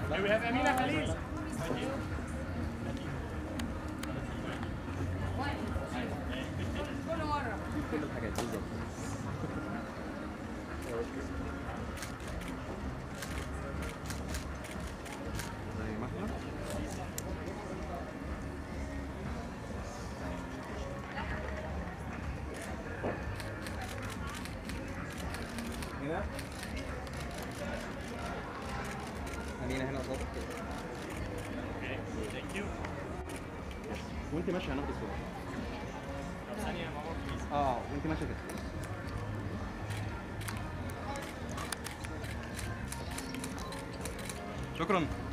Here we have Amina Khalil. كل مرة كل الحاجات بالظبط زي ما احنا هنا أمينة هنا قصادك كده Okay, thank you. وانت ماشية هناخد الصورة ثانية يا ماما please. اه وانت ماشية كده شكرا